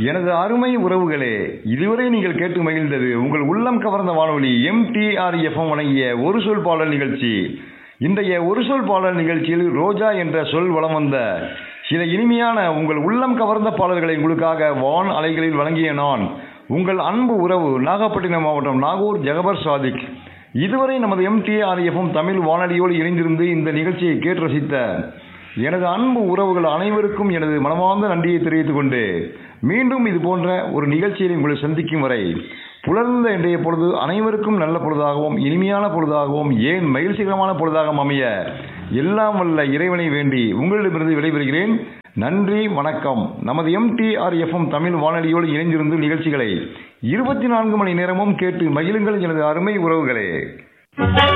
எனது அருமை உறவுகளே இதுவரை நீங்கள் கேட்டு மகிழ்ந்தது உங்கள் உள்ளம் கவர்ந்த வானொலி எம்டிஆர் எஃப்எம் வழங்கிய ஒரு சொல் பாடல் நிகழ்ச்சி இன்றைய ஒரு சொல் பாடல் நிகழ்ச்சியில் ரோஜா என்ற சொல் வலம் வந்த சில இனிமையான உங்கள் உள்ளம் கவர்ந்த பாடல்களை உங்களுக்காக வான் அலைகளில் வழங்கிய நான் உங்கள் அன்பு உறவு நாகப்பட்டினம் மாவட்டம் நாகூர் ஜெகபர் சாதிக் இதுவரை நமது எம்டிஆர் எஃப்எம் தமிழ் வானொலியோடு இணைந்திருந்து இந்த நிகழ்ச்சியை கேட்டு ரசித்த எனது அன்பு உறவுகள் அனைவருக்கும் எனது மனமார்ந்த நன்றியை தெரிவித்துக் கொண்டு மீண்டும் இது போன்ற ஒரு நிகழ்ச்சியில் உங்களை சந்திக்கும் வரை புலர்ந்த இன்றைய பொழுது அனைவருக்கும் நல்ல பொழுதாகவும் இனிமையான பொழுதாகவும் ஏன் மகிழ்ச்சிகரமான பொழுதாகவும் அமைய எல்லாம் வல்ல இறைவனை வேண்டி உங்களிடமிருந்து விடைபெறுகிறேன் நன்றி வணக்கம் நமது எம்டிஆர் எஃப்எம் தமிழ் வானொலியோடு இணைந்திருந்து நிகழ்ச்சிகளை இருபத்தி நான்கு மணி நேரமும் கேட்டு மகிழுங்கள் எனது அருமை உறவுகளே